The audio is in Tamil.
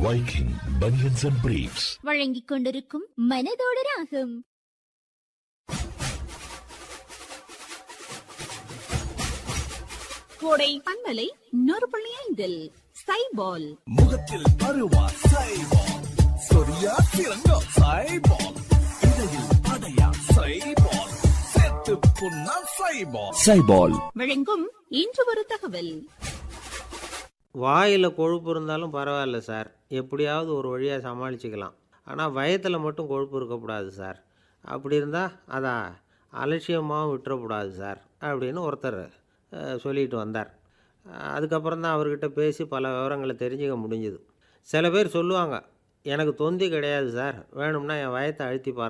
Viking Bunions and Briefs. வழங்கிக் கொண்டிருக்கும் மனதோட ராகம் கோடை பண்பலை நூறு புள்ளி ஐந்தில் சைபால் முகத்தில் பருவா சைபால் சொரியா திறங்கோ சைபால் இடையில் அடையா சைபால் செத்து புண்ணா சைபால் சைபால் வழங்கும் இன்று ஒரு தகவல் வாயில் கொழுப்பு இருந்தாலும் பரவாயில்ல சார் எப்படியாவது ஒரு வழியாக சமாளிச்சுக்கலாம் ஆனால் வயத்தில் மட்டும் கொழுப்பு இருக்கக்கூடாது சார் அப்படி இருந்தால் அதான் அலட்சியமாகவும் விட்டுறக்கூடாது சார் அப்படின்னு ஒருத்தர் அஹ், சொல்லிட்டு வந்தார் அஹ், அதுக்கப்புறம் தான் அவர்கிட்ட பேசி பல விவரங்களை தெரிஞ்சுக்க முடிஞ்சுது சில பேர் சொல்லுவாங்க எனக்கு தொந்தி கிடையாது சார் வேணும்னா என் வயத்தை அழுத்தி பாருங்க